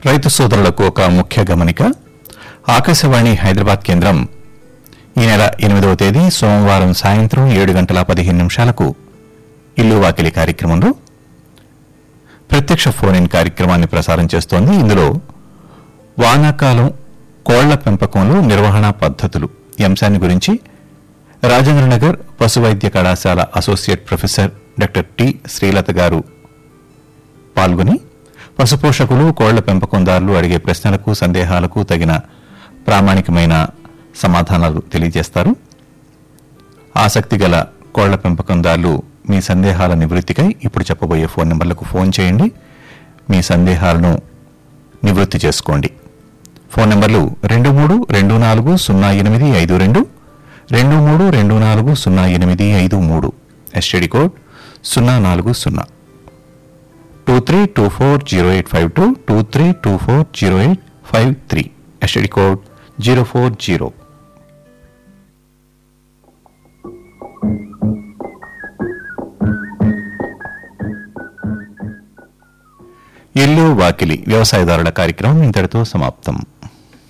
రైతు సోదరులకు ఒక ముఖ్య గమనిక ఆకాశవాణి హైదరాబాద్ కేంద్రం ఈ నెల ఎనిమిదవ తేదీ సోమవారం సాయంత్రం ఏడు గంటల పదిహేను నిమిషాలకు ఇల్లు వాకిలి కార్యక్రమంలో ప్రత్యక్ష ఫోన్ ఇన్ కార్యక్రమాన్ని ప్రసారం చేస్తోంది ఇందులో వానాకాలం కోళ్ల పెంపకంలో నిర్వహణ పద్ధతులు ఈ అంశాన్ని గురించి రాజేంద్రనగర్ పశు వైద్య కళాశాల associate professor doctor T Srilatha garu పాల్గొని పశుపోషకులు కోళ్ల పెంపకందారులు అడిగే ప్రశ్నలకు సందేహాలకు తగిన ప్రామాణికమైన సమాధానాలు తెలియజేస్తారు ఆసక్తి గల కోళ్ల పెంపకందారులు మీ సందేహాల నివృత్తికై ఇప్పుడు చెప్పబోయే ఫోన్ నెంబర్లకు ఫోన్ చేయండి మీ సందేహాలను నివృత్తి చేసుకోండి ఫోన్ నెంబర్లు రెండు మూడు రెండు నాలుగు సున్నా ఎనిమిది ఐదు రెండు రెండు మూడు రెండు నాలుగు సున్నా ఎనిమిది ఐదు మూడు ఎస్టీడీ కోడ్ సున్నా నాలుగు సున్నా two three two four zero eight five two two three two four zero eight five three STD code zero four zero ఇల్లు వాకిలి వ్యవసాయదారుల కార్యక్రమం ఇంతటితో సమాప్తం